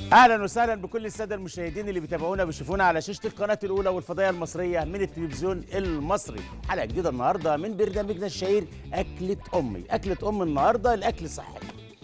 اهلا وسهلا بكل الساده المشاهدين اللي بيتابعونا بيشوفونا على شاشه القناه الاولى والفضائيه المصريه من التلفزيون المصري حلقه جديده النهارده من برنامجنا الشهير اكله امي اكله ام النهارده الاكل صحي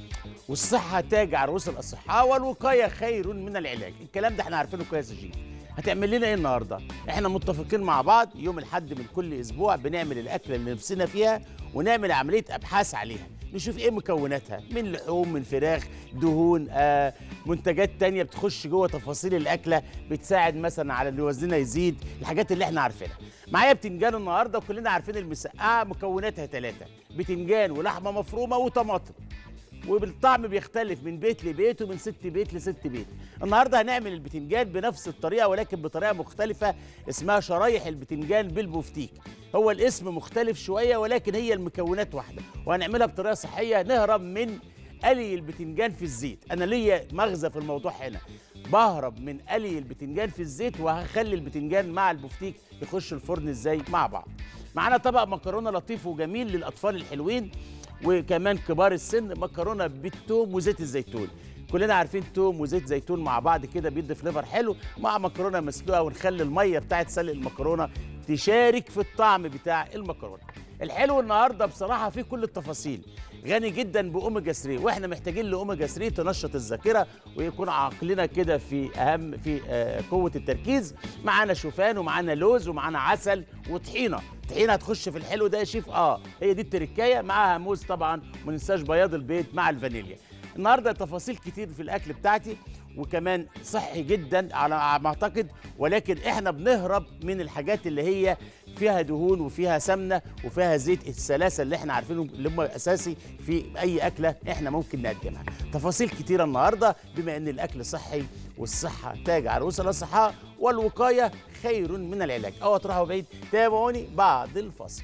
والصحه تاج عروس الاصحاء والوقايه خير من العلاج الكلام ده احنا عارفينه كويس يا شيخ هتعمل لنا ايه النهارده احنا متفقين مع بعض يوم الاحد من كل اسبوع بنعمل الاكله اللي نفسنا فيها ونعمل عمليه ابحاث عليها نشوف ايه مكوناتها من لحوم من فراخ دهون آه منتجات تانية بتخش جوه تفاصيل الاكله بتساعد مثلا على ان وزننا يزيد الحاجات اللي احنا عارفينها معايا بتنجان النهارده وكلنا عارفين المسقعه مكوناتها ثلاثه بتنجان ولحمه مفرومه وطماطم وبالطعم بيختلف من بيت لبيت ومن ست بيت لست بيت النهارده هنعمل البتنجان بنفس الطريقه ولكن بطريقه مختلفه اسمها شرايح البتنجان بالبفتيك هو الاسم مختلف شويه ولكن هي المكونات واحده وهنعملها بطريقه صحيه نهرب من قلي البتنجان في الزيت انا ليا مغزى في الموضوع هنا بهرب من قلي البتنجان في الزيت وهخلي البتنجان مع البفتيك يخش الفرن ازاي مع بعض معانا طبق مكرونه لطيف وجميل للاطفال الحلوين وكمان كبار السن مكرونه بالثوم وزيت الزيتون كلنا عارفين توم وزيت زيتون مع بعض كده بيدي فليفر حلو مع مكرونه مسلوقه ونخلي الميه بتاعت سلق المكرونه تشارك في الطعم بتاع المكرونه الحلو النهارده بصراحه فيه كل التفاصيل غني جدا باوميجا 3 واحنا محتاجين لاوميجا 3 تنشط الذاكره ويكون عقلنا كده في اهم في آه قوه التركيز معانا شوفان ومعانا لوز ومعانا عسل وطحينه طحينه هتخش في الحلو ده يا شيف اه هي دي التركايه معاها موز طبعا وما ننساش بياض البيض مع الفانيليا النهارده تفاصيل كتير في الاكل بتاعتي وكمان صحي جدا على ما اعتقد ولكن احنا بنهرب من الحاجات اللي هي فيها دهون وفيها سمنه وفيها زيت السلاسه اللي احنا عارفينهم اللي هم اساسي في اي اكله احنا ممكن نقدمها تفاصيل كتيره النهارده بما ان الاكل صحي والصحه تاج عروس الاصحاء والوقايه خير من العلاج او تروحوا بعيد تابعوني بعد الفصل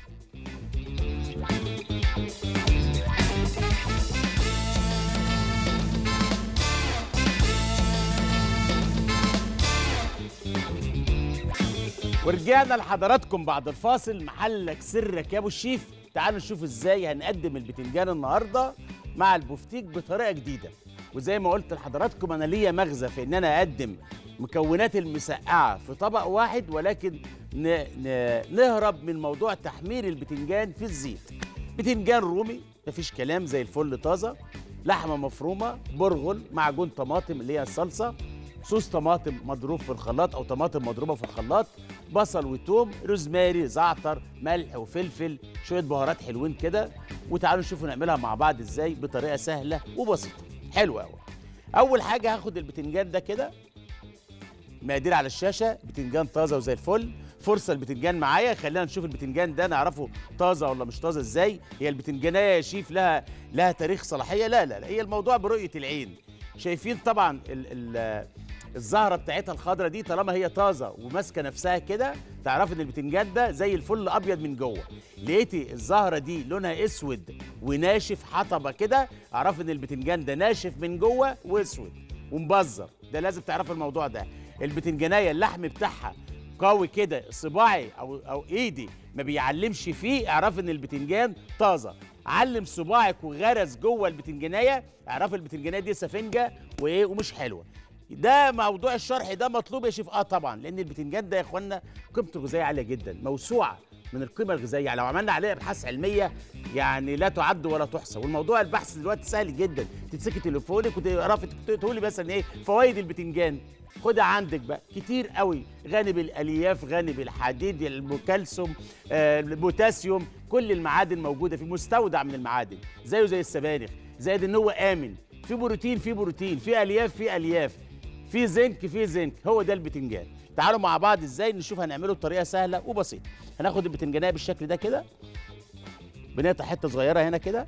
ورجعنا لحضراتكم بعد الفاصل محلك سرك يا ابو الشيف تعالوا نشوف ازاي هنقدم البتنجان النهارده مع البفتيك بطريقه جديده وزي ما قلت لحضراتكم انا ليا مغزى في ان انا اقدم مكونات المسقعه في طبق واحد ولكن ن... ن... نهرب من موضوع تحمير البتنجان في الزيت بتنجان رومي مفيش كلام زي الفل طازه لحمه مفرومه برغل معجون طماطم اللي هي الصلصه صوص طماطم مضروب في الخلاط او طماطم مضروبه في الخلاط بصل وتوم روزماري زعتر ملح وفلفل شويه بهارات حلوين كده وتعالوا نشوفوا نعملها مع بعض ازاي بطريقه سهله وبسيطه حلوه قوي اول حاجه هاخد البتنجان ده كده مقادير على الشاشه بتنجان طازه وزي الفل فرصه البتنجان معايا خلينا نشوف البتنجان ده نعرفه طازه ولا مش طازه ازاي هي البتنجانيه يا شيف لها لها تاريخ صلاحيه لا لا لا هي الموضوع برؤيه العين شايفين طبعا ال ال الزهره بتاعتها الخضره دي طالما هي طازه وماسكه نفسها كده تعرف ان البتنجان ده زي الفل ابيض من جوه لقيتي الزهره دي لونها اسود وناشف حطبه كده اعرف ان البتنجان ده ناشف من جوه واسود ومبزر ده لازم تعرف الموضوع ده البتنجانيه اللحم بتاعها قوي كده صباعي او او ايدي ما بيعلمش فيه اعرف ان البتنجان طازه علم صباعك وغرز جوه البتنجانيه اعرف البتنجانيه دي سفنجه وايه ومش حلوه ده موضوع الشرح ده مطلوب يا شيف اه طبعا لان البتنجان ده يا اخوانا قيمته الغذائيه عاليه جدا موسوعه من القيمه الغذائيه يعني لو عملنا عليه ابحاث علميه يعني لا تعد ولا تحصى والموضوع البحث دلوقتي سهل جدا تمسكي تليفونك وتعرفي تقولي مثلا ايه فوائد البتنجان خدها عندك بقى كتير قوي غني بالالياف غني بالحديد الكالسيوم آه البوتاسيوم كل المعادن موجوده في مستودع من المعادن زيه زي السبانخ زائد ان هو امن في بروتين في بروتين في الياف في الياف في زنك في زنك هو ده البتنجان تعالوا مع بعض ازاي نشوف هنعمله بطريقه سهله وبسيطه هناخد البتنجانيه بالشكل ده كده بنقطع حته صغيره هنا كده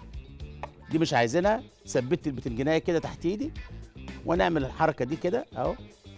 دي مش عايزينها ثبت البتنجانيه كده تحت ايدي ونعمل الحركه دي كده اهو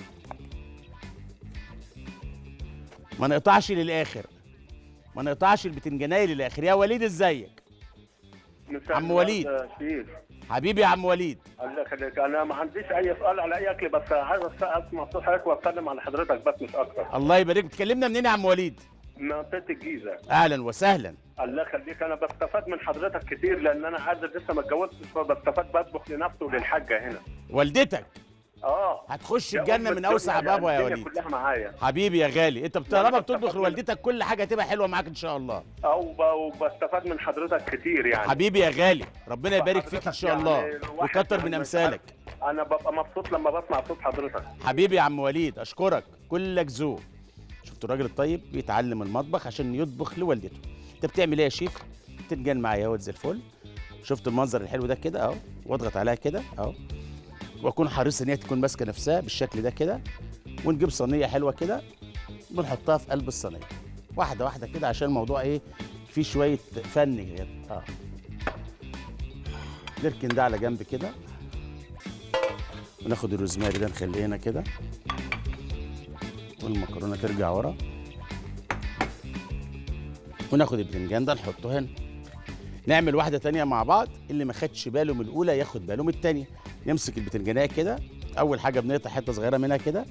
ما نقطعش للاخر ما نقطعش البتنجانيه للاخر يا وليد ازيك عم وليد شيف حبيبي يا عم وليد الله يخليك انا ما عنديش اي سؤال على اي اكل بس عايز اسمع صوت حضرتك واتكلم عن حضرتك بس مش اكتر الله يبارك بتكلمنا منين يا عم وليد منطقه الجيزه اهلا وسهلا الله يخليك انا بستفاد من حضرتك كتير لان انا عايز لسه ما اتجوزتش فبستفاد بطبخ لنفسي وللحاجه هنا والدتك اه هتخش يا الجنه أم من اوسع الدنيا، ابوابها يا الدنيا وليد كلها معايا حبيبي يا غالي انت والله طالما بتطبخ بستفاد لوالدتك كل حاجه هتبقى حلوه معاك ان شاء الله او ب- وبستفاد من حضرتك كتير يعني حبيبي يا غالي ربنا يبارك فيك ان فحضرتك شاء الله يعني الواحد وكتر من لما امثالك انا ببقى مبسوط لما بسمع صوت حضرتك حبيبي يا عم وليد اشكرك كلك ذوق شفت الراجل الطيب بيتعلم المطبخ عشان يطبخ لوالدته انت بتعمل ايه يا شيف تنجان معايا اهوت زي الفل شفت المنظر الحلو ده كده اهو واضغط عليها كده اهو واكون حريص ان هي تكون ماسكه نفسها بالشكل ده كده ونجيب صينيه حلوه كده بنحطها في قلب الصينيه واحده واحده كده عشان الموضوع ايه فيه شويه فن كده اه نركن ده على جنب كده وناخد الروزماري ده نخليه هنا كده والمكرونه ترجع ورا وناخد البتنجان ده نحطه هنا نعمل واحده تانية مع بعض اللي ما خدش باله من الاولى ياخد باله من التانية نمسك البتنجانيه كده اول حاجه بنقطع حته صغيره منها كده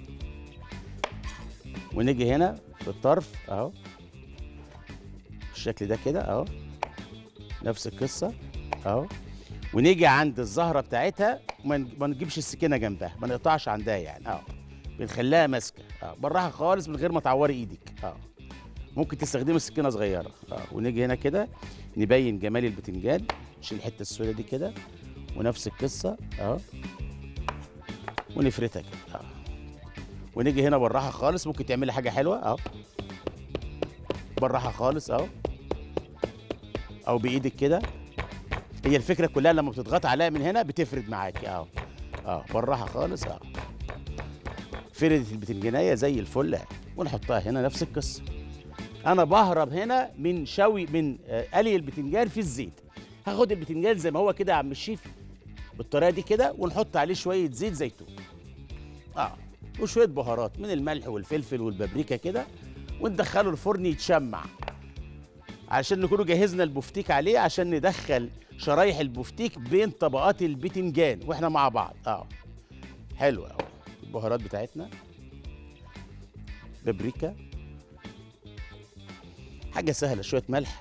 ونيجي هنا بالطرف اهو بالشكل ده كده اهو نفس القصه اهو ونيجي عند الزهره بتاعتها ما نج- ما نجيبش السكينه جنبها ما نقطعش عندها يعني اه بنخليها ماسكه اه بالراحه خالص من غير ما تعوري ايدك اه ممكن تستخدمي سكينه صغيره اه ونيجي هنا كده نبين جمال البتنجان نشيل الحته السوداء دي كده ونفس القصه اه ونفردها كده اه ونيجي هنا بالراحه خالص ممكن تعملي حاجه حلوه اه بالراحه خالص اهو او بايدك كده هي الفكره كلها لما بتضغط عليها من هنا بتفرد معاكي اه اه بالراحه خالص اه فردت البتنجانيه زي الفل اهي ونحطها هنا نفس القصه انا بهرب هنا من شوي من آه، قلي البتنجان في الزيت هاخد البتنجان زي ما هو كده يا عم الشيف بالطريقه دي كده ونحط عليه شويه زيت زيتون اه وشويه بهارات من الملح والفلفل والبابريكا كده وندخله الفرن يتشمع عشان نكونوا جهزنا البفتيك عليه عشان ندخل شرايح البفتيك بين طبقات البتنجان واحنا مع بعض اه حلو قوي البهارات بتاعتنا بابريكا حاجه سهله شويه ملح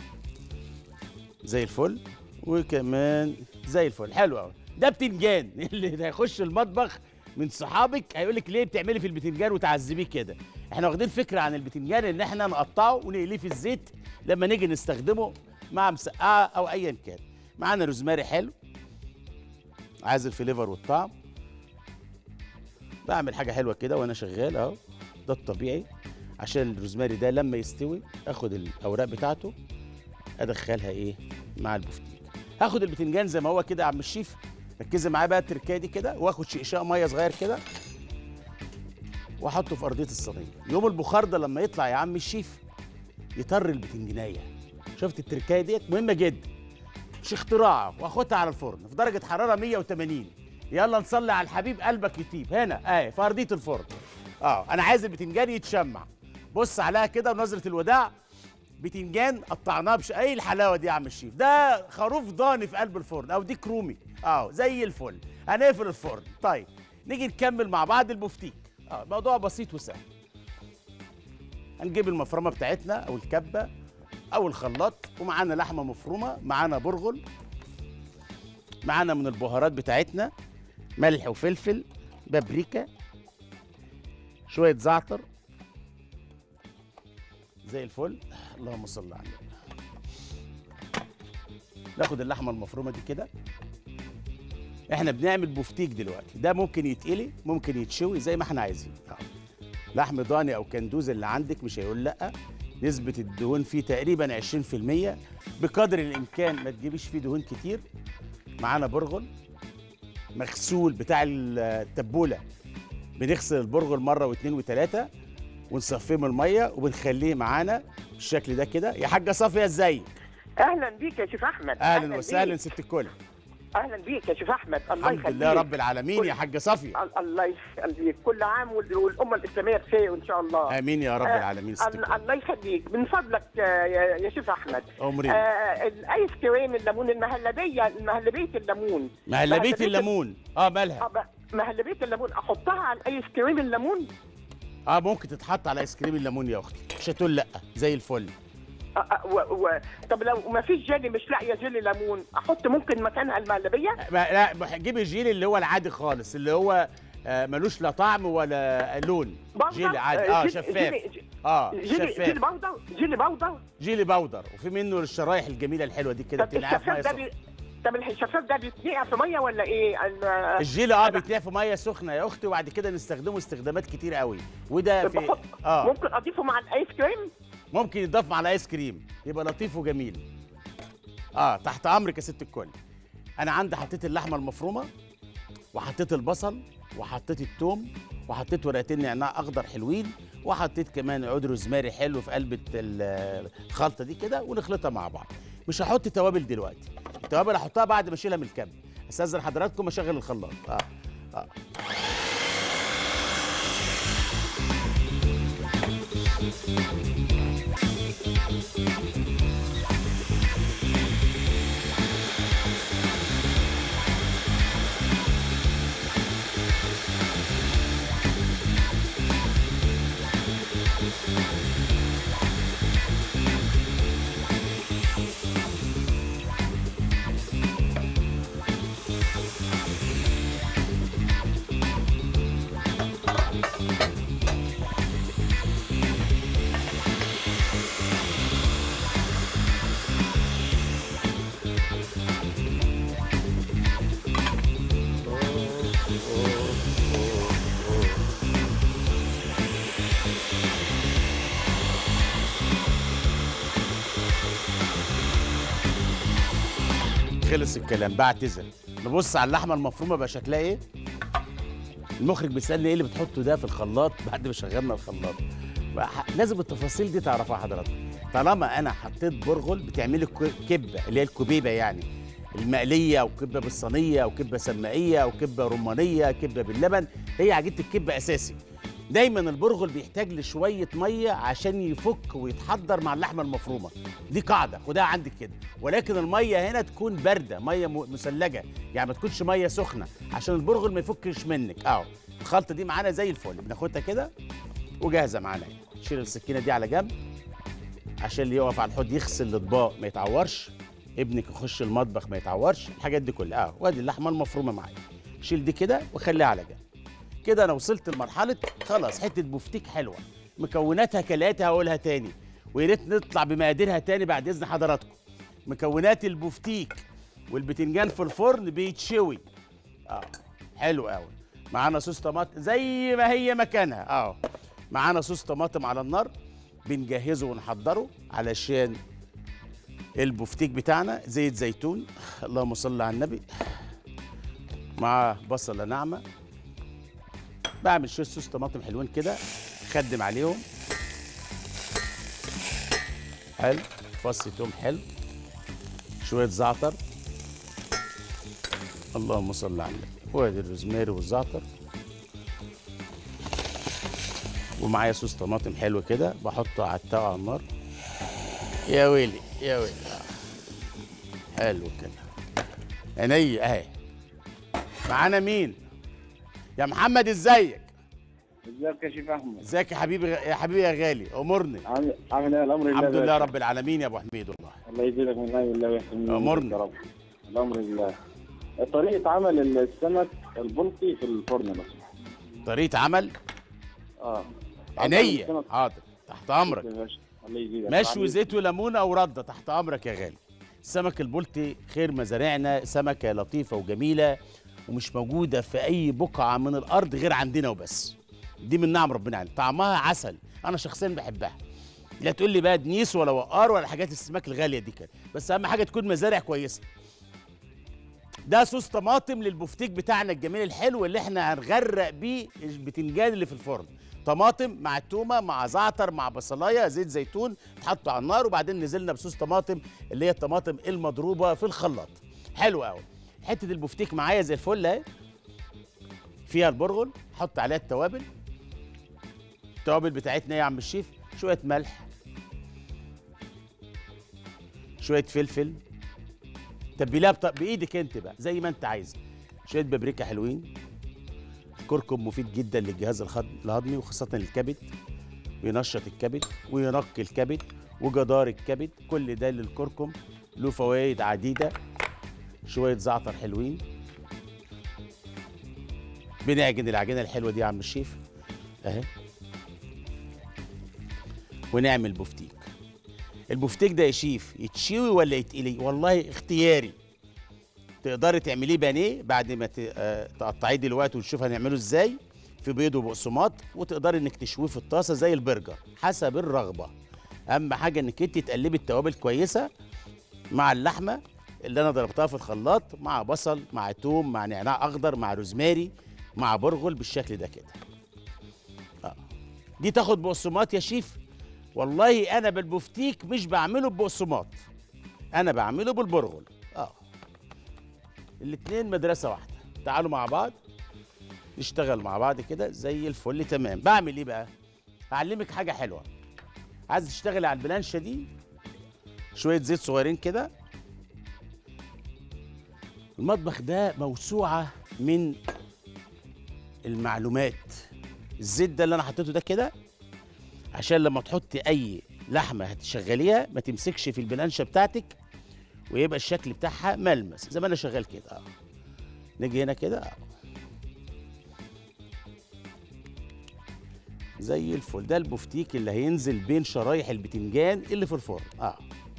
زي الفل وكمان زي الفل حلو قوي ده بتنجان اللي هيخش المطبخ من صحابك هيقول لك ليه بتعملي في البتنجان وتعذبيه كده احنا واخدين فكره عن البتنجان ان احنا نقطعه ونقليه في الزيت لما نيجي نستخدمه مع مسقعه او ايا كان معانا روزماري حلو عايز الفليفر والطعم بعمل حاجه حلوه كده وانا شغال اهو ده الطبيعي عشان الروزماري ده لما يستوي اخد الاوراق بتاعته ادخلها ايه مع البفتيك هاخد البتنجان زي ما هو كده يا عم الشيف ركزي معايا بقى التركايه دي كده واخد شقشاق ميه صغير كده واحطه في ارضيه الصينيه يوم البخار ده لما يطلع يا عم الشيف يطر البتنجانيه شفت التركايه ديت مهمه جدا مش اختراع واخدها على الفرن في درجه حراره 180 يلا نصلي على الحبيب قلبك يطيب هنا اهي في ارضيه الفرن اه انا عايز البتنجان يتشمع بص عليها كده ونظره الوداع بتنجان قطعناه بش ايه الحلاوه دي يا عم الشيف ده خروف ضاني في قلب الفرن او ديك رومي اه زي الفل هنقفل الفرن طيب نيجي نكمل مع بعض البفتيك اه موضوع بسيط وسهل هنجيب المفرمه بتاعتنا او الكبه او الخلاط ومعانا لحمه مفرومه معانا برغل معانا من البهارات بتاعتنا ملح وفلفل بابريكا شويه زعتر زي الفل اللهم صل على النبي ناخد اللحمه المفرومه دي كده احنا بنعمل بفتيك دلوقتي ده ممكن يتقلي ممكن يتشوي زي ما احنا عايزين آه. لحم ضاني او كندوز اللي عندك مش هيقول لا نسبة الدهون فيه تقريبا 20% بقدر الإمكان ما تجيبيش فيه دهون كتير معانا برغل مغسول بتاع التبولة بنغسل البرغل مرة واثنين وثلاثة ونصفيه من المية وبنخليه معانا بالشكل ده كده يا حاجة صافية ازيك اهلا بيك يا شيف احمد أهلا وسهلا بيك. ست الكل اهلا بيك يا شيف احمد الله الحمد يخليك لله رب العالمين يا حاجة صافية ال- الله يخليك كل عام وال- والامه الاسلاميه بخير ان شاء الله آمين يا رب آه، العالمين ست ال- الكل الله يخليك من فضلك آه، يا يا شيف احمد أمري آه، الايس كريم الليمون المهلبيه المهلبيه الليمون مهلبية مهلبية الليمون اه مالها آه، ب- مهلبيه الليمون احطها على الايس كريم الليمون اه ممكن تتحط على ايس كريم الليمون يا اختي مش هتقول لا زي الفل آه، آه، و... و... طب لو ما فيش جيلي مش لاقيه جيلي ليمون احط ممكن مكانها المهلبيه ما لا بح- جيب الجيل اللي هو العادي خالص اللي هو آه ملوش لا طعم ولا لون بودر جيلي عادي اه جيلي- شفاف جيلي- اه جيلي جيلي شفاف بودر جيلي بودر جيلي باودر وفي منه الشرايح الجميله الحلوه دي كده طب بتنقع في ميه الشفاف ده سخنه بي... طب الشفاف ده بيتنقع في ميه ولا ايه؟ ال- الجيلي اه بيتنقع في ميه سخنه يا اختي وبعد كده نستخدمه استخدامات كتير قوي وده في بحط اه ممكن اضيفه مع الايس كريم؟ ممكن يضاف مع الايس كريم يبقى لطيف وجميل اه تحت امرك يا ست الكل انا عندي حطيت اللحمه المفرومه وحطيت البصل وحطيت التوم وحطيت ورقتين نعناع اخضر حلوين وحطيت كمان عود روزماري حلو في قلب ال- الخلطه دي كده ونخلطها مع بعض مش هحط توابل دلوقتي التوابل هحطها بعد ما اشيلها من الكب استاذن حضراتكم اشغل الخلاط اه اه خلص الكلام بعتذر نبص على اللحمه المفرومه بقى شكلها ايه المخرج بيسالني ايه اللي بتحطه ده في الخلاط بعد ما شغلنا الخلاط بقى ح- لازم التفاصيل دي تعرفها حضرتك طالما انا حطيت برغل بتعملي كو- كبه اللي هي الكبيبه يعني المقليه او كبه بالصينيه او كبه سمائيه او كبه رمانيه كبه باللبن هي عجينه الكبه اساسي دايما البرغل بيحتاج لشويه ميه عشان يفك ويتحضر مع اللحمه المفرومه دي قاعده خدها عندك كده ولكن الميه هنا تكون بارده ميه م- مثلجه يعني ما تكونش ميه سخنه عشان البرغل ما يفكش منك اهو الخلطه دي معانا زي الفل بناخدها كده وجاهزه معانا اهي. نشيل السكينه دي على جنب عشان اللي يقف على الحوض يغسل الاطباق ما يتعورش ابنك يخش المطبخ ما يتعورش الحاجات دي كلها اه وادي اللحمه المفرومه معايا شيل دي كده وخليها على جنب كده انا وصلت لمرحله خلاص حته بفتيك حلوه مكوناتها كالاتي هقولها تاني ويا ريت نطلع بمقاديرها تاني بعد اذن حضراتكم مكونات البفتيك والبتنجان في الفرن بيتشوي اه حلو قوي معانا صوص طماطم زي ما هي مكانها اه معانا صوص طماطم على النار بنجهزه ونحضره علشان البفتيك بتاعنا زيت زيتون اللهم صل على النبي مع بصله ناعمه بعمل شويه صوص طماطم حلوين كده خدم عليهم حلو فص توم حلو شويه زعتر اللهم صل على النبي وادي الروزماري والزعتر ومعايا صوص طماطم حلو كده بحطه على التاو على النار يا ويلي يا ويلي حلو كده عينيا اهي معانا مين يا محمد ازيك ازيك يا شيخ احمد ازيك يا حبيبي يا حبيبي يا غالي امرني عامل عامل ايه الامر لله الحمد لله باشا. رب العالمين يا ابو حميد والله الله يزيدك من نعم الله ويحسن أمرني. يا رب الامر لله طريقه عمل السمك البلطي في الفرن بس طريقه عمل اه عينيا السمك حاضر تحت امرك يا باشا. الله يزيدك مشوي عامل- زيت وليمونه او رده تحت امرك يا غالي السمك البلطي خير مزارعنا سمكه لطيفه وجميله ومش موجوده في اي بقعه من الارض غير عندنا وبس دي من نعم ربنا علينا طعمها عسل انا شخصيا بحبها لا تقول لي بقى دنيس ولا وقار ولا حاجات السمك الغاليه دي كده بس اهم حاجه تكون مزارع كويسه ده صوص طماطم للبفتيك بتاعنا الجميل الحلو اللي احنا هنغرق بيه البتنجان اللي في الفرن طماطم مع التومه مع زعتر مع بصلايه زيت زيتون اتحطوا على النار وبعدين نزلنا بصوص طماطم اللي هي الطماطم المضروبه في الخلاط حلو قوي حته البفتيك معايا زي الفل اهي فيها البرغل حط عليها التوابل التوابل بتاعتنا ايه يا عم الشيف شويه ملح شويه فلفل تبليها بط- بايدك انت بقى زي ما انت عايز شويه بابريكا حلوين الكركم مفيد جدا للجهاز الهض- الهضمي وخاصه الكبد بينشط الكبد وينقي الكبد وجدار الكبد كل ده للكركم له فوائد عديده شويه زعتر حلوين بنعجن العجينه الحلوه دي يا عم الشيف اهي ونعمل بفتيك البفتيك ده يا شيف يتشوي ولا يتقلي والله اختياري تقدري تعمليه بانيه بعد ما ت- آه، تقطعيه دلوقتي ونشوف هنعمله ازاي في بيض وبقسماط وتقدري انك تشويه في الطاسه زي البرجر حسب الرغبه اهم حاجه انك انت تقلبي التوابل كويسه مع اللحمه اللي انا ضربتها في الخلاط مع بصل مع توم مع نعناع اخضر مع روزماري مع برغل بالشكل ده كده آه. دي تاخد بقسماط يا شيف والله انا بالبفتيك مش بعمله ببقسماط انا بعمله بالبرغل اه الاتنين مدرسه واحده تعالوا مع بعض نشتغل مع بعض كده زي الفل تمام بعمل ايه بقى هعلمك حاجه حلوه عايز تشتغلي على البلانشه دي شويه زيت صغيرين كده المطبخ ده موسوعه من المعلومات الزيت ده اللي انا حطيته ده كده عشان لما تحطي اي لحمه هتشغليها ما تمسكش في البلانشه بتاعتك ويبقى الشكل بتاعها ملمس زي ما انا شغال كده اه نيجي هنا كده اه زي الفل ده البفتيك اللي هينزل بين شرايح البتنجان اللي في الفرن اه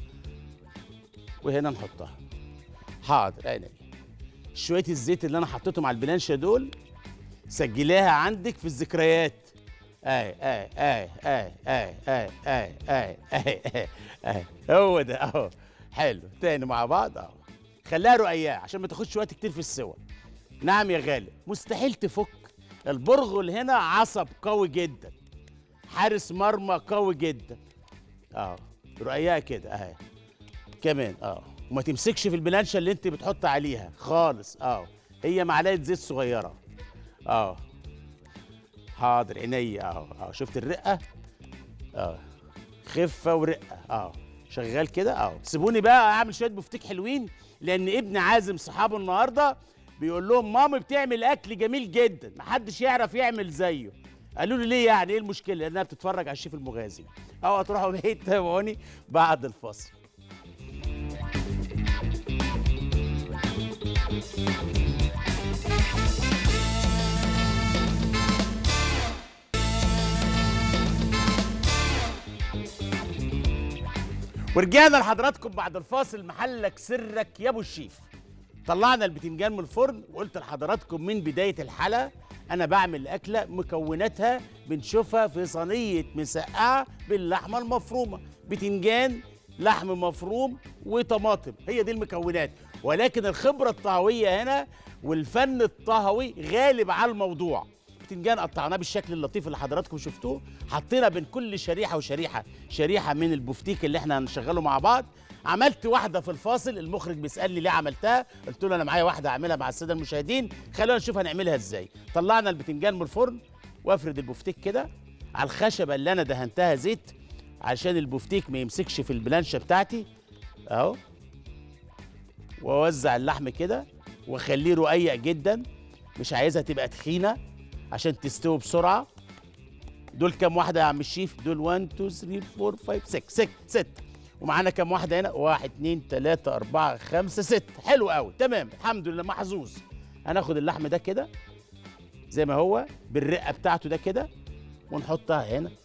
وهنا نحطها حاضر عيني شويه الزيت اللي انا حطيتهم على البلانشه دول سجليها عندك في الذكريات اي اي اي اي اي اي اي اي اي اي اي هو ده اهو حلو تاني مع بعض اهو خليها رقيقه عشان ما تاخدش وقت كتير في السوا نعم يا غالي مستحيل تفك البرغل هنا عصب قوي جدا حارس مرمى قوي جدا اه رقيقه كده اهي كمان اه وما تمسكش في البلانشه اللي انت بتحط عليها خالص اه هي معلقه زيت صغيره اه حاضر عينيا اهو اه شفت الرقه اه خفه ورقه اه شغال كده اه سيبوني بقى اعمل شويه بفتيك حلوين لان ابن عازم صحابه النهارده بيقول لهم مامي بتعمل اكل جميل جدا محدش يعرف يعمل زيه قالوا له ليه يعني ايه المشكله لانها بتتفرج على الشيف المغازي او هتروحوا بيت تابعوني بعد الفاصل ورجعنا لحضراتكم بعد الفاصل محلك سرك يا ابو الشيف طلعنا البتنجان من الفرن وقلت لحضراتكم من بدايه الحلقه انا بعمل اكله مكوناتها بنشوفها في صينيه مسقعه باللحمه المفرومه بتنجان لحم مفروم وطماطم هي دي المكونات ولكن الخبره الطهويه هنا والفن الطهوي غالب على الموضوع بتنجان قطعناه بالشكل اللطيف اللي حضراتكم شفتوه حطينا بين كل شريحه وشريحه شريحه من البفتيك اللي احنا هنشغله مع بعض عملت واحده في الفاصل المخرج بيسالني ليه عملتها قلت له انا معايا واحده اعملها مع الساده المشاهدين خلونا نشوف هنعملها ازاي طلعنا البتنجان من الفرن وافرد البفتيك كده على الخشبه اللي انا دهنتها زيت عشان البفتيك ما يمسكش في البلانشه بتاعتي اهو واوزع اللحم كده واخليه رقيق جدا مش عايزها تبقى تخينه عشان تستوي بسرعه دول كام واحده يا عم الشيف دول 1 2 3 4 5 6 6 6 ومعانا كام واحده هنا 1 2 3 4 5 6 حلو قوي تمام الحمد لله محظوظ هناخد اللحم ده كده زي ما هو بالرقه بتاعته ده كده ونحطها هنا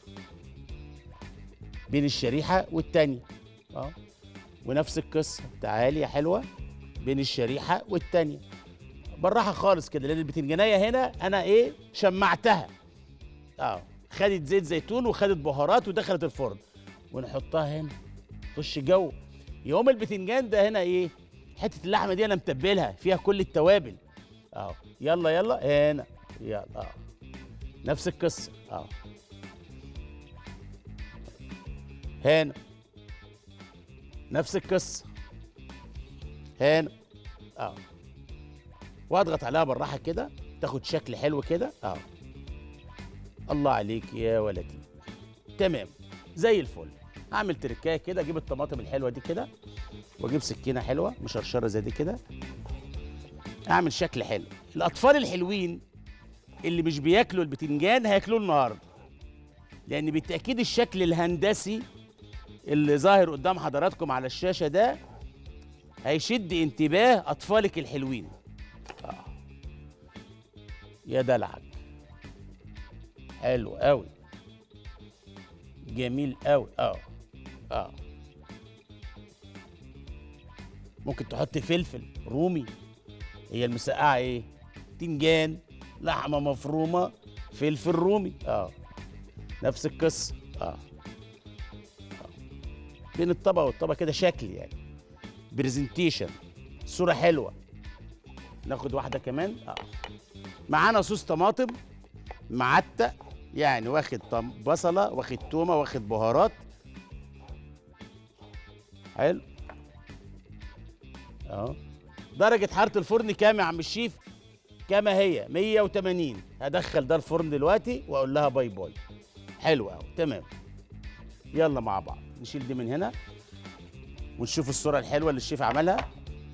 بين الشريحه والتانيه اه ونفس القصه تعالي يا حلوه بين الشريحه والتانيه بالراحه خالص كده لان البتنجانيه هنا انا ايه شمعتها اه خدت زيت زيتون وخدت بهارات ودخلت الفرن ونحطها هنا خش جو يوم البتنجان ده هنا ايه حته اللحمه دي انا متبلها فيها كل التوابل اه يلا يلا هنا يلا اه نفس القصه اه هنا نفس القصه هنا اه واضغط عليها بالراحه كده تاخد شكل حلو كده اه الله عليك يا ولدي تمام زي الفل اعمل تركايه كده اجيب الطماطم الحلوه دي كده واجيب سكينه حلوه مشرشره زي دي كده اعمل شكل حلو الاطفال الحلوين اللي مش بياكلوا البتنجان هياكلوه النهارده لان بالتاكيد الشكل الهندسي اللي ظاهر قدام حضراتكم على الشاشه ده هيشد انتباه اطفالك الحلوين يا دلعك حلو قوي جميل قوي اه اه ممكن تحط فلفل رومي هي المسقعه ايه تنجان لحمه مفرومه فلفل رومي اه نفس القصه اه, آه. بين الطبق والطبق كده شكل يعني برزنتيشن صوره حلوه ناخد واحده كمان اه معانا صوص طماطم معتق يعني واخد طم... بصله واخد تومه واخد بهارات حلو اه درجه حراره الفرن كام يا عم الشيف كما هي 180 هدخل ده الفرن دلوقتي واقول لها باي باي حلو قوي تمام يلا مع بعض نشيل دي من هنا ونشوف الصوره الحلوه اللي الشيف عملها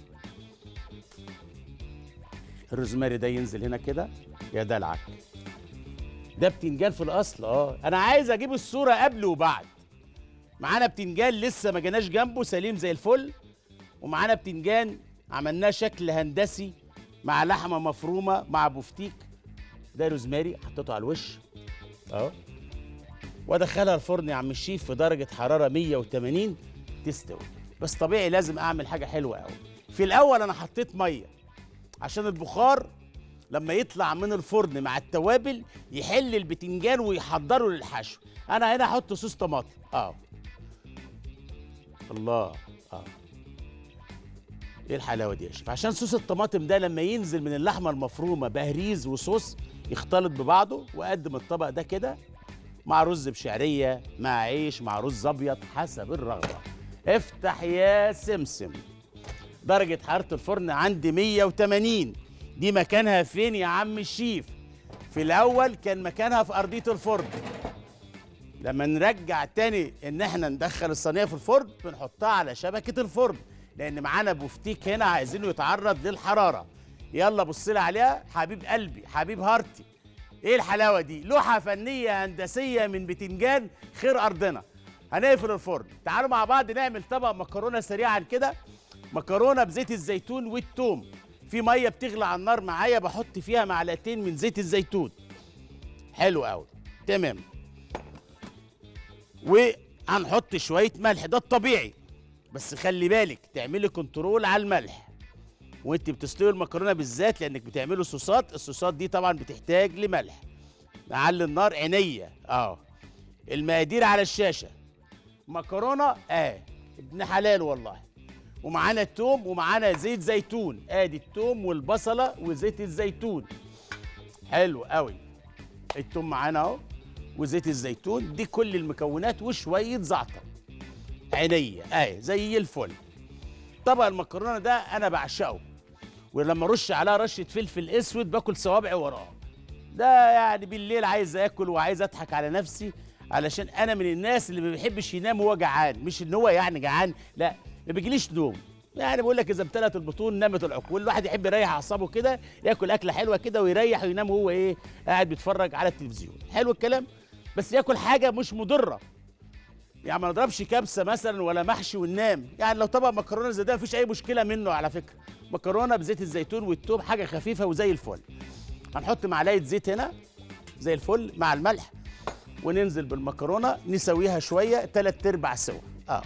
الروزماري ده ينزل هنا كده يا دلعك ده بتنجان في الاصل اه انا عايز اجيب الصوره قبل وبعد معانا بتنجان لسه ما جناش جنبه سليم زي الفل ومعانا بتنجان عملناه شكل هندسي مع لحمه مفرومه مع بفتيك ده روزماري حطيته على الوش اهو وادخلها الفرن يا عم الشيف في درجه حراره 180 تستوي بس طبيعي لازم اعمل حاجه حلوه قوي في الاول انا حطيت ميه عشان البخار لما يطلع من الفرن مع التوابل يحل البتنجان ويحضره للحشو انا هنا احط صوص طماطم اه الله اه ايه الحلاوه دي يا شيف عشان صوص الطماطم ده لما ينزل من اللحمه المفرومه بهريز وصوص يختلط ببعضه واقدم الطبق ده كده مع رز بشعريه مع عيش مع رز ابيض حسب الرغبه افتح يا سمسم درجه حراره الفرن عندي 180 دي مكانها فين يا عم الشيف في الاول كان مكانها في ارضيه الفرن لما نرجع تاني ان احنا ندخل الصينيه في الفرن بنحطها على شبكه الفرن لان معانا بفتيك هنا عايزينه يتعرض للحراره يلا بص لي عليها حبيب قلبي حبيب هارتي ايه الحلاوه دي لوحه فنيه هندسيه من بتنجان خير ارضنا هنقفل الفرن تعالوا مع بعض نعمل طبق مكرونه سريعا كده مكرونه بزيت الزيتون والثوم في ميه بتغلي على النار معايا بحط فيها معلقتين من زيت الزيتون حلو قوي تمام وهنحط شويه ملح ده الطبيعي بس خلي بالك تعملي كنترول على الملح وانت بتسلقي المكرونه بالذات لانك بتعملوا صوصات الصوصات دي طبعا بتحتاج لملح نعلي النار عينيا اه المقادير على الشاشه مكرونه اه ابن حلال والله ومعانا التوم ومعانا زيت زيتون ادي التوم والبصله وزيت الزيتون حلو قوي التوم معانا اهو وزيت الزيتون دي كل المكونات وشويه زعتر عينيا اهي زي الفل طبق المكرونه ده انا بعشقه ولما ارش عليها رشه فلفل اسود باكل صوابعي وراه ده يعني بالليل عايز اكل وعايز اضحك على نفسي علشان انا من الناس اللي ما بيحبش ينام وهو جعان مش ان هو يعني جعان لا ما بيجيليش نوم يعني بقول لك اذا امتلت البطون نامت العقول الواحد يحب يريح اعصابه كده ياكل اكله حلوه كده ويريح وينام وهو ايه قاعد بيتفرج على التلفزيون حلو الكلام بس ياكل حاجه مش مضره يعني ما نضربش كبسه مثلا ولا محشي وننام يعني لو طبق مكرونه زي ده مفيش اي مشكله منه على فكره مكرونه بزيت الزيتون والثوم حاجه خفيفه وزي الفل هنحط معلقه زيت هنا زي الفل مع الملح وننزل بالمكرونه نسويها شويه تلات ارباع سوا اه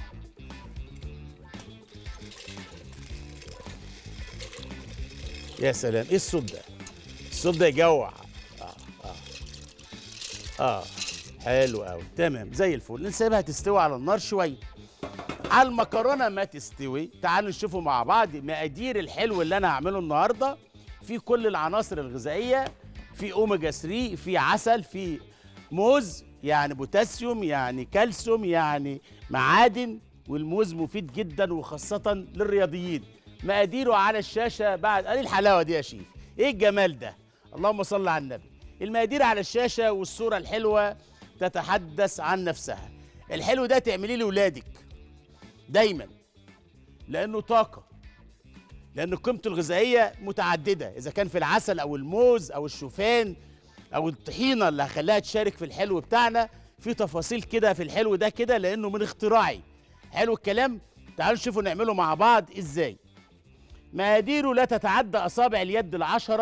يا سلام ايه الصوت ده الصوت ده يجوع اه اه اه حلو قوي تمام زي الفل نسيبها تستوي على النار شويه على المكرونه ما تستوي تعالوا نشوفوا مع بعض مقادير الحلو اللي انا هعمله النهارده في كل العناصر الغذائيه في اوميجا 3 في عسل في موز يعني بوتاسيوم يعني كالسيوم يعني معادن والموز مفيد جدا وخاصه للرياضيين مقاديره على الشاشه بعد ايه الحلاوه دي يا شيف ايه الجمال ده اللهم صل على النبي المقادير على الشاشه والصوره الحلوه تتحدث عن نفسها الحلو ده تعمليه لاولادك دايما لانه طاقه لان قيمته الغذائيه متعدده اذا كان في العسل او الموز او الشوفان او الطحينه اللي هخليها تشارك في الحلو بتاعنا في تفاصيل كده في الحلو ده كده لانه من اختراعي حلو الكلام تعالوا نشوفوا نعمله مع بعض ازاي مقاديره لا تتعدى اصابع اليد العشره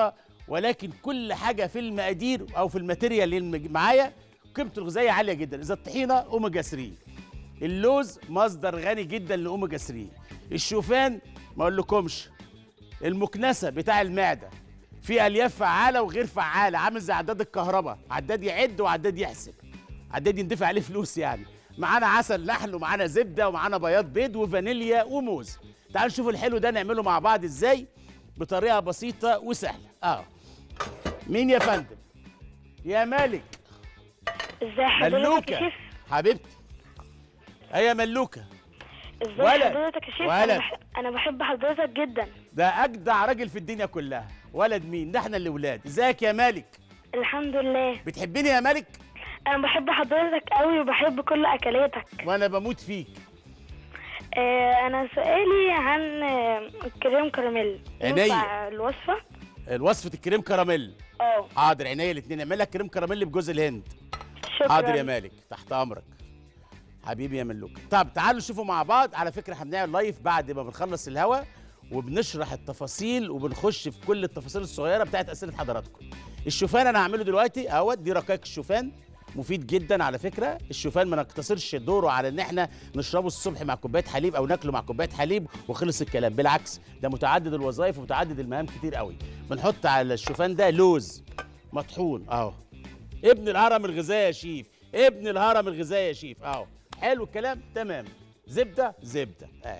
ولكن كل حاجه في المقادير او في الماتيريال اللي معايا قيمته الغذائيه عاليه جدا اذا الطحينه اوميجا 3 اللوز مصدر غني جدا لاوميجا 3 الشوفان ما اقولكمش المكنسه بتاع المعده في الياف فعاله وغير فعاله عامل زي عداد الكهرباء عداد يعد وعداد يحسب عداد يندفع عليه فلوس يعني معانا عسل نحل ومعانا زبده ومعانا بياض بيض وفانيليا وموز تعالوا نشوف الحلو ده نعمله مع بعض ازاي بطريقه بسيطه وسهله اه مين يا فندم يا مالك ازاي حضرتك يا ملوكه شيف حبيبتي هيا ملوكه ازاي ولد. حضرتك يا شيف ولد. انا بح- انا بحب حضرتك جدا ده اجدع راجل في الدنيا كلها ولد مين ده احنا اللي ولاد ازيك يا مالك الحمد لله بتحبني يا مالك انا بحب حضرتك قوي وبحب كل اكلاتك وانا بموت فيك آه انا سؤالي عن آه، الكريم كراميل عينيا. ينفع الوصفه وصفه الكريم كراميل اه حاضر عينيا الاثنين اعمل لك كريم كراميل بجوز الهند شكرا حاضر يا مالك تحت امرك حبيبي يا ملوك طب تعالوا نشوفوا مع بعض على فكره احنا بنعمل لايف بعد ما بنخلص الهوا وبنشرح التفاصيل وبنخش في كل التفاصيل الصغيره بتاعت اسئله حضراتكم الشوفان انا هعمله دلوقتي اهوت دي رقائق الشوفان مفيد جدا على فكره الشوفان ما نقتصرش دوره على ان احنا نشربه الصبح مع كوبايه حليب او ناكله مع كوبايه حليب وخلص الكلام بالعكس ده متعدد الوظائف ومتعدد المهام كتير قوي بنحط على الشوفان ده لوز مطحون اهو ابن الهرم الغذائي يا شيف ابن الهرم الغذائي يا شيف اهو حلو الكلام تمام زبده زبده اه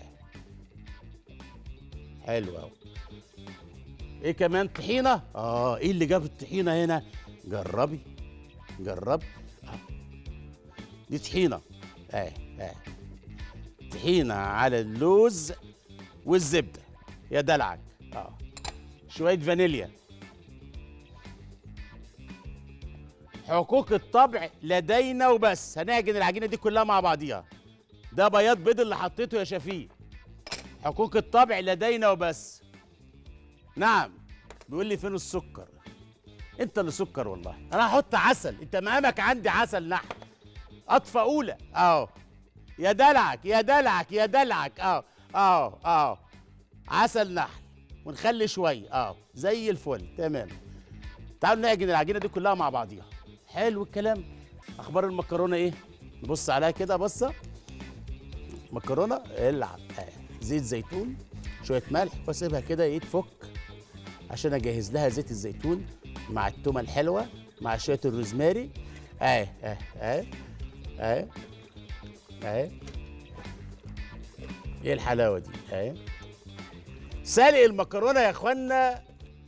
حلو اهو ايه كمان طحينه اه ايه اللي جاب الطحينه هنا جربي جربي آه. دي طحينه اه اه طحينه على اللوز والزبده يا دلعك اه شويه فانيليا حقوق الطبع لدينا وبس هنعجن العجينه دي كلها مع بعضيها ده بياض بيض اللي حطيته يا شفيق حقوق الطبع لدينا وبس نعم بيقول لي فين السكر انت اللي سكر والله انا هحط عسل انت مقامك عندي عسل نحل اطفى اولى اهو يا دلعك يا دلعك يا دلعك اه اه اه عسل نحل ونخلي شويه اه زي الفل تمام تعالوا نعجن العجينه دي كلها مع بعضيها حلو الكلام اخبار المكرونه ايه نبص عليها كده بصه مكرونه العب آه. زيت زيتون شويه ملح واسيبها كده ايه تفك عشان اجهز لها زيت الزيتون مع التومه الحلوه مع شويه الروزماري اه اه اه اه اه ايه الحلاوه دي اه سلق المكرونه يا اخوانا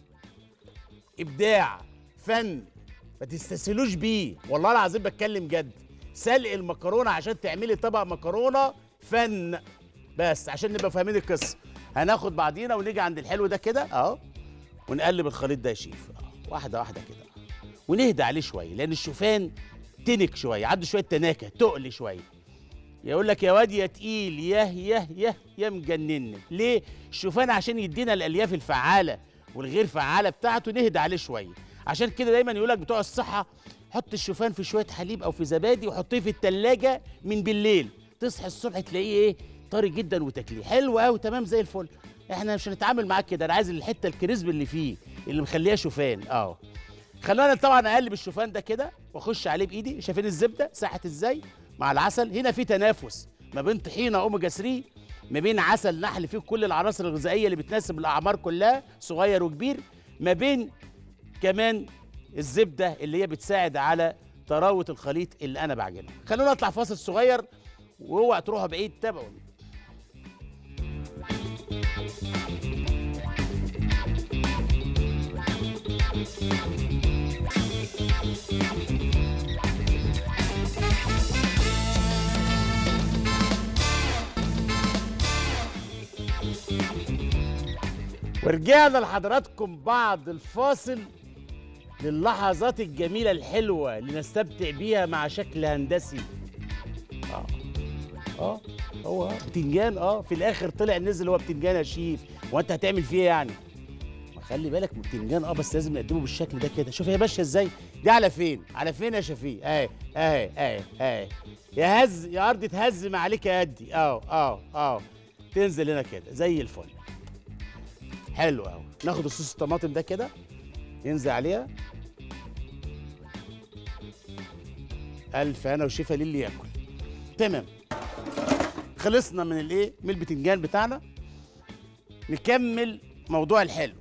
ابداع فن ما تستسهلوش بيه والله العظيم بتكلم جد سلق المكرونه عشان تعملي طبق مكرونه فن بس عشان نبقى فاهمين القصه هناخد بعضينا ونيجي عند الحلو ده كده اهو ونقلب الخليط ده يا شيف أهو، واحده واحده كده ونهدى عليه شويه لان الشوفان تنك شويه عنده شويه تناكه تقل شويه يقول لك يا واد يا تقيل ياه ياه ياه يا مجنني ليه الشوفان عشان يدينا الالياف الفعاله والغير فعاله بتاعته نهدى عليه شويه عشان كده دايما يقول لك بتوع الصحه حط الشوفان في شويه حليب او في زبادي وحطيه في التلاجة من بالليل تصحى الصبح تلاقيه ايه طري جدا وتاكليه حلو قوي تمام زي الفل احنا مش هنتعامل معاك كده انا عايز الحته الكريسب اللي فيه اللي مخليها شوفان اه خلونا طبعا اقلب الشوفان ده كده واخش عليه بايدي شايفين الزبده ساحت ازاي مع العسل هنا في تنافس ما بين طحينه اوميجا 3 ما بين عسل نحل فيه كل العناصر الغذائيه اللي بتناسب الاعمار كلها صغير وكبير ما بين كمان الزبده اللي هي بتساعد على طراوه الخليط اللي انا بعجنه خلونا نطلع فاصل صغير واوعى تروحوا بعيد تابعوني ورجعنا لحضراتكم بعد الفاصل للحظات الجميلة الحلوة اللي نستمتع بيها مع شكل هندسي اه اه هو بتنجان اه في الاخر طلع نزل هو بتنجان يا شيف وانت هتعمل فيه إيه يعني ما خلي بالك من بتنجان اه بس لازم نقدمه بالشكل ده كده شوف هي ماشيه ازاي دي على فين على فين يا شفيق اهي اهي اهي اهي يا هز يا ارض تهز ما عليك يا قدي اه اه اه تنزل هنا كده زي الفل حلو قوي ناخد الصوص الطماطم ده كده ينزل عليها الف انا وشفا للي ياكل تمام خلصنا من الايه من البتنجان بتاعنا نكمل موضوع الحلو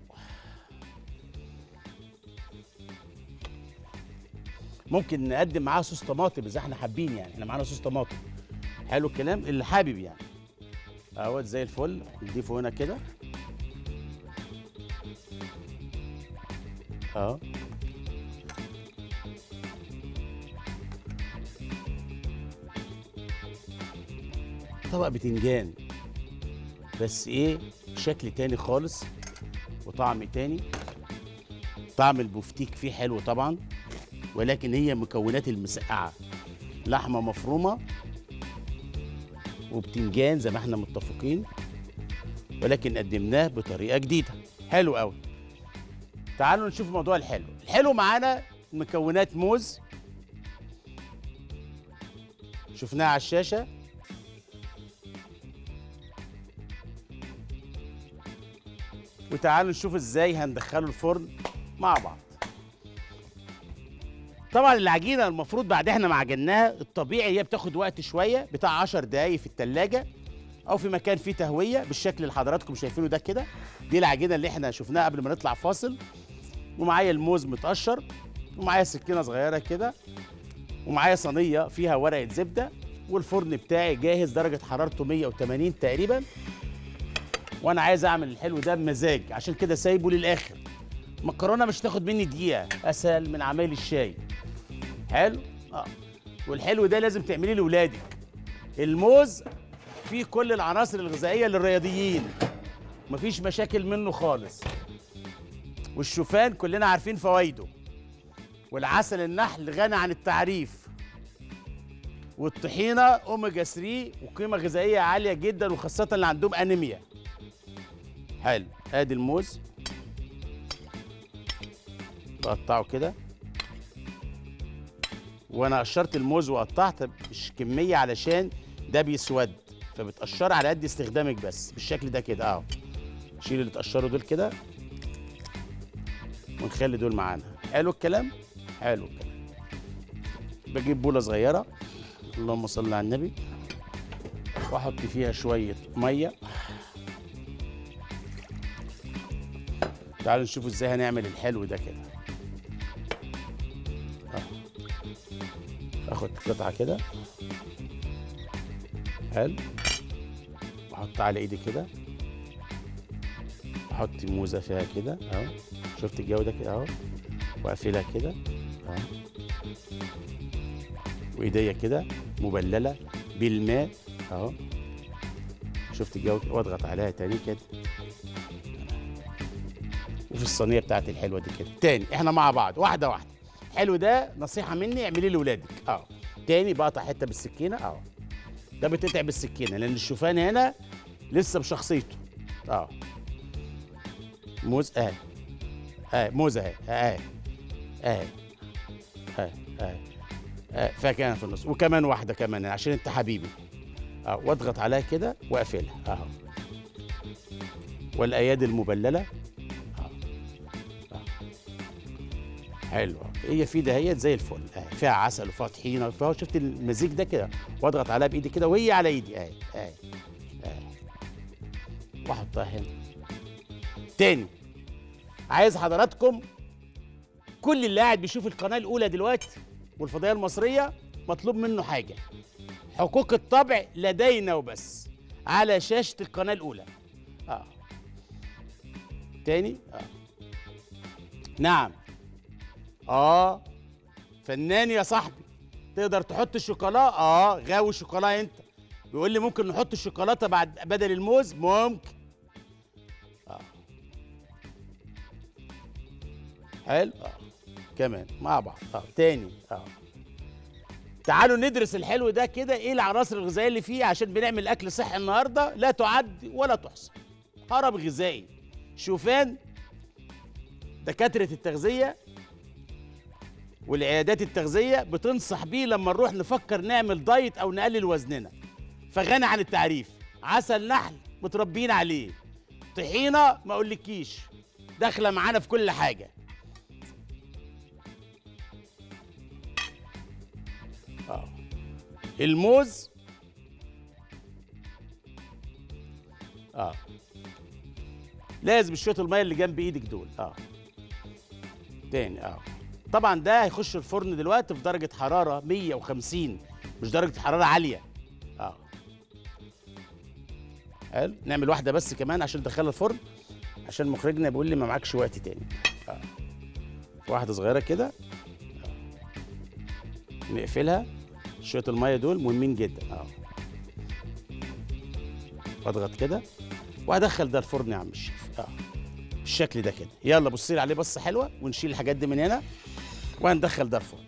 ممكن نقدم معاه صوص طماطم اذا احنا حابين يعني احنا معانا صوص طماطم حلو الكلام اللي حابب يعني اهوت زي الفل نضيفه هنا كده اه طبق بتنجان بس ايه شكل تاني خالص وطعم تاني طعم البفتيك فيه حلو طبعا ولكن هي مكونات المسقعه لحمه مفرومه وبتنجان زي ما احنا متفقين ولكن قدمناه بطريقه جديده حلو قوي تعالوا نشوف موضوع الحلو الحلو معانا مكونات موز شفناها على الشاشه وتعالوا نشوف ازاي هندخله الفرن مع بعض طبعا العجينه المفروض بعد احنا ما عجناها الطبيعي هي بتاخد وقت شويه بتاع 10 دقايق في التلاجة او في مكان فيه تهويه بالشكل اللي حضراتكم شايفينه ده كده دي العجينه اللي احنا شفناها قبل ما نطلع فاصل ومعايا الموز متقشر ومعايا سكينه صغيره كده ومعايا صينيه فيها ورقه زبده والفرن بتاعي جاهز درجه حرارته 180 تقريبا وانا عايز اعمل الحلو ده بمزاج عشان كده سايبه للاخر مكرونه مش تاخد مني دقيقه اسهل من عمايل الشاي حلو اه والحلو ده لازم تعمليه لاولادك الموز فيه كل العناصر الغذائيه للرياضيين مفيش مشاكل منه خالص والشوفان كلنا عارفين فوائده والعسل النحل غني عن التعريف والطحينه اوميجا 3 وقيمه غذائيه عاليه جدا وخاصه اللي عندهم انيميا حلو ادي الموز بقطعه كده وانا قشرت الموز وقطعت مش كميه علشان ده بيسود فبتقشر على قد استخدامك بس بالشكل ده كده اهو شيل اللي تقشروا دول كده ونخلي دول معانا حلو الكلام حلو الكلام بجيب بوله صغيره اللهم صل على النبي واحط فيها شويه ميه تعالوا نشوف ازاي هنعمل الحلو ده كده آه. اخد قطعه كده حلو واحطها على ايدي كده احط موزه فيها كده اهو شفت الجو ده كده اهو واقفلها كده اهو وايديا كده مبلله بالماء اهو شفت الجو كده واضغط عليها تاني كده وفي الصينيه بتاعتي الحلوه دي كده تاني احنا مع بعض واحده واحده حلو ده نصيحه مني اعمليه لاولادك اه تاني بقطع حته بالسكينه اه ده بتتعب بالسكينه لان الشوفان هنا لسه بشخصيته اه موز اهي اهي موز اهي اهي اهي اهي اهي اهي فيها في النص وكمان واحده كمان عشان انت حبيبي اه واضغط عليها كده واقفلها اهو والايادي المبلله حلوه هي في دهيت زي الفل اهي فيها عسل وفيها طحينه وفيها شفت المزيج ده كده واضغط عليها بايدي كده وهي على ايدي اهي اهي اهي واحطها هنا تاني عايز حضراتكم كل اللي قاعد بيشوف القناه الاولى دلوقتي والفضائيه المصريه مطلوب منه حاجه حقوق الطبع لدينا وبس على شاشه القناه الاولى اه تاني اه نعم اه فنان يا صاحبي تقدر تحط الشوكولاته اه غاوي الشوكولاته انت بيقول لي ممكن نحط الشوكولاته بعد بدل الموز ممكن اه حلو اه كمان مع بعض اه تاني اه تعالوا ندرس الحلو ده كده ايه العناصر الغذائيه اللي فيه عشان بنعمل اكل صحي النهارده لا تعد ولا تحصى هرم غذائي شوفان دكاتره التغذيه والعيادات التغذيه بتنصح بيه لما نروح نفكر نعمل دايت او نقلل وزننا فغني عن التعريف عسل نحل متربيين عليه طحينه ما اقولكيش داخله معانا في كل حاجه اه الموز اه لازم شويه الميه اللي جنب ايدك دول اه تاني اه طبعا ده هيخش الفرن دلوقتي في درجه حراره 150 مش درجه حراره عاليه اه حلو نعمل واحده بس كمان عشان ندخلها الفرن عشان مخرجنا بيقول لي ما معكش وقت تاني آه. واحده صغيره كده آه. نقفلها شويه الميه دول مهمين جدا اه واضغط كده وهدخل ده الفرن يا عم الشيف اه بالشكل ده كده يلا بصي لي عليه بصه حلوه ونشيل الحاجات دي من هنا وهندخل ده الفرن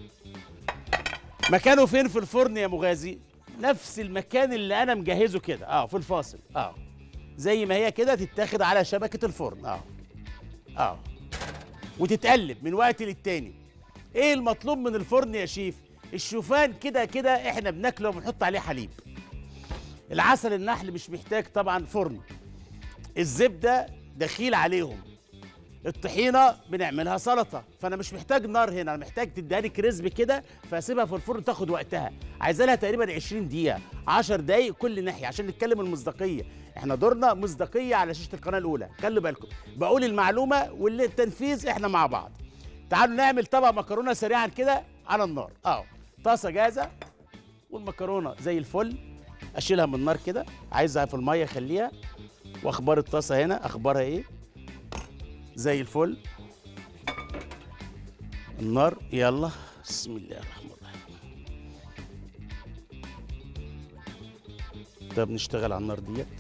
مكانه فين في الفرن يا مغازي نفس المكان اللي انا مجهزه كده اه في الفاصل اه زي ما هي كده تتاخد على شبكه الفرن اه اه وتتقلب من وقت للتاني ايه المطلوب من الفرن يا شيف الشوفان كده كده احنا بناكله وبنحط عليه حليب العسل النحل مش محتاج طبعا فرن الزبده دخيل عليهم الطحينه بنعملها سلطه فانا مش محتاج نار هنا انا محتاج تداني كريسبي كده فاسيبها في الفرن تاخد وقتها عايزه لها تقريبا 20 دقيقه 10 دقائق كل ناحيه عشان نتكلم المصداقيه احنا دورنا مصداقيه على شاشه القناه الاولى خلوا بالكم بقول المعلومه والتنفيذ احنا مع بعض تعالوا نعمل طبق مكرونه سريعا كده على النار اه طاسه جاهزه والمكرونه زي الفل اشيلها من النار كده عايزها في الميه خليها واخبار الطاسه هنا اخبارها ايه زي الفل النار يلا بسم الله الرحمن الرحيم طب نشتغل على النار ديت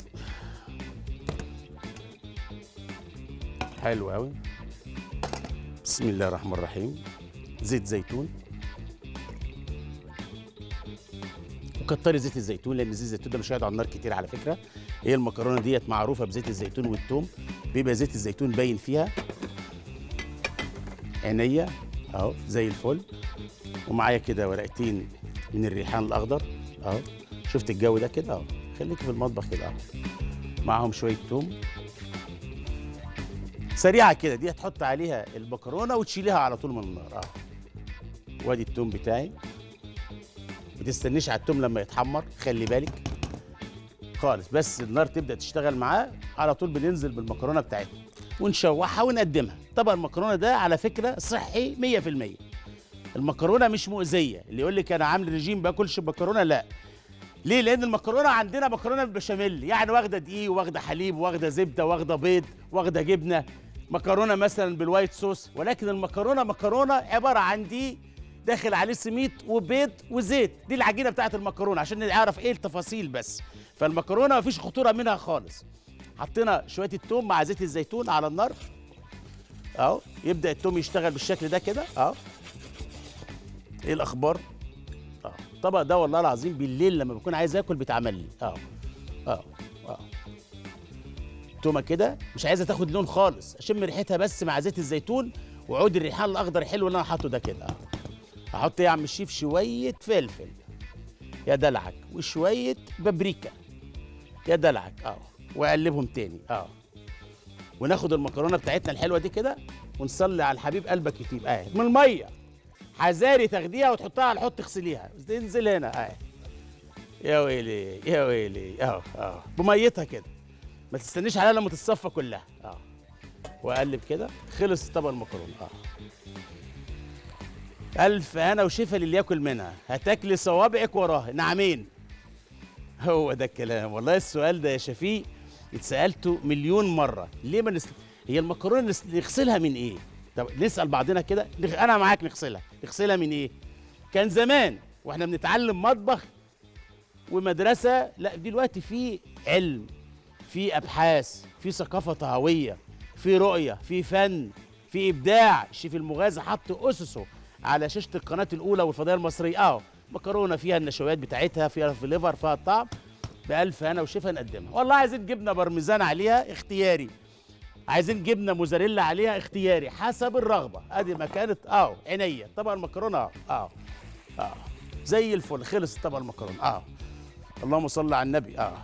حلو قوي بسم الله الرحمن الرحيم زيت زيتون وكتري زيت الزيتون لان زيت الزيتون ده مش هيقعد على النار كتير على فكره هي المكرونه ديت معروفه بزيت الزيتون والثوم بيبقى زيت الزيتون باين فيها عينيا اهو زي الفل ومعايا كده ورقتين من الريحان الاخضر اهو شفت الجو ده كده اهو خليكي في المطبخ كده اهو معاهم شويه توم سريعه كده دي هتحط عليها المكرونه وتشيليها على طول من النار اهو وادي التوم بتاعي ما تستنيش على التوم لما يتحمر خلي بالك خالص بس النار تبدا تشتغل معاه على طول بننزل بالمكرونه بتاعتنا ونشوحها ونقدمها طبعا المكرونه ده على فكره صحي 100% المكرونه مش مؤذيه اللي يقول لك انا عامل رجيم باكلش مكرونه لا ليه لان المكرونه عندنا مكرونه بالبشاميل يعني واخده دقيق واخده حليب واخده زبده واخده بيض واخده جبنه مكرونه مثلا بالوايت صوص ولكن المكرونه مكرونه عباره عن دقيق داخل عليه سميد وبيض وزيت دي العجينه بتاعت المكرونه عشان نعرف ايه التفاصيل بس فالمكرونه مفيش خطوره منها خالص حطينا شويه التوم مع زيت الزيتون على النار اهو يبدا التوم يشتغل بالشكل ده كده اهو ايه الاخبار اه الطبق ده والله العظيم بالليل لما بكون عايز اكل بيتعمل لي اه اه اه تومه كده مش عايزه تاخد لون خالص اشم ريحتها بس مع زيت الزيتون وعود الريحان الاخضر الحلو اللي انا حاطه ده كده اه هحط ايه يا عم الشيف شويه فلفل يا دلعك وشويه بابريكا يا دلعك اه واقلبهم تاني اه وناخد المكرونه بتاعتنا الحلوه دي كده ونصلي على الحبيب قلبك يطيب اه من الميه حذاري تاخديها وتحطها على الحوض تغسليها تنزل هنا اه يا ويلي يا ويلي اه اه بميتها كده ما تستنيش عليها لما تتصفى كلها اه واقلب كده خلص طبق المكرونه اه ألف أنا وشفا للي ياكل منها هتاكلي صوابعك وراها نعمين هو ده الكلام والله السؤال ده يا شفيق اتسألته مليون مرة ليه ما نس... هي المكرونة نس... نغسلها من إيه؟ طب نسأل بعضنا كده نغ... أنا معاك نغسلها نغسلها من إيه؟ كان زمان وإحنا بنتعلم مطبخ ومدرسة لا دلوقتي في علم في أبحاث في ثقافة طهوية في رؤية في فن في إبداع الشيف المغازي حط أسسه على شاشه القناه الاولى والفضائيه المصريه اه مكرونه فيها النشويات بتاعتها فيها فليفر فيها الطعم بألف هنا وشفا نقدمها والله عايزين جبنه بارميزان عليها اختياري عايزين جبنه موزاريلا عليها اختياري حسب الرغبه ادي ما كانت اه عينيا طبق المكرونه اه اه اه زي الفل خلص طبق المكرونه اه اللهم صل على النبي اه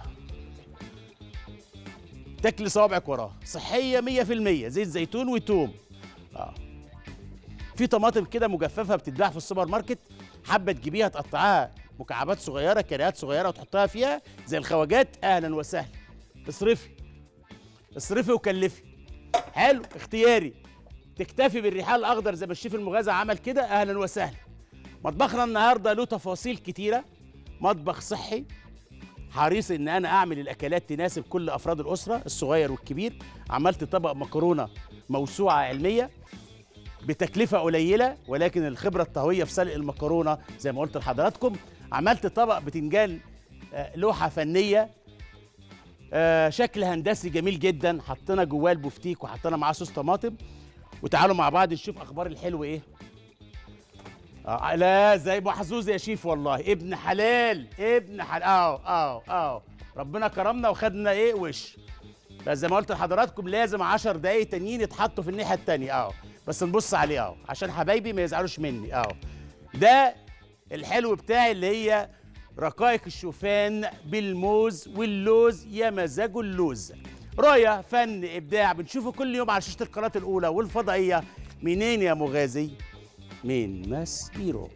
تاكلي صوابعك وراها صحيه 100% زيت زيتون وتوم اه في طماطم كده مجففه بتتباع في السوبر ماركت حابه تجيبيها تقطعها مكعبات صغيره كريات صغيره وتحطها فيها زي الخواجات اهلا وسهلا اصرفي اصرفي وكلفي حلو اختياري تكتفي بالريحان الاخضر زي ما الشيف المغازى عمل كده اهلا وسهلا مطبخنا النهارده له تفاصيل كتيره مطبخ صحي حريص ان انا اعمل الاكلات تناسب كل افراد الاسره الصغير والكبير عملت طبق مكرونه موسوعه علميه بتكلفه قليله ولكن الخبره الطهويه في سلق المكرونه زي ما قلت لحضراتكم عملت طبق بتنجان آه، لوحه فنيه آه، شكل هندسي جميل جدا حطينا جواه البفتيك وحطينا معاه صوص طماطم وتعالوا مع بعض نشوف اخبار الحلو ايه آه لا زي محظوظ يا شيف والله ابن حلال ابن حلال اه اه اه ربنا كرمنا وخدنا ايه وش بس زي ما قلت لحضراتكم لازم 10 دقايق تانيين يتحطوا في الناحيه التانيه اه بس نبص عليه اه عشان حبايبي ما يزعلوش مني اه ده الحلو بتاعي اللي هي رقائق الشوفان بالموز واللوز يا مزاجه اللوز رؤية فن إبداع بنشوفه كل يوم على شاشة القناة الأولى والفضائية منين يا مغازي؟ من ماسبيرو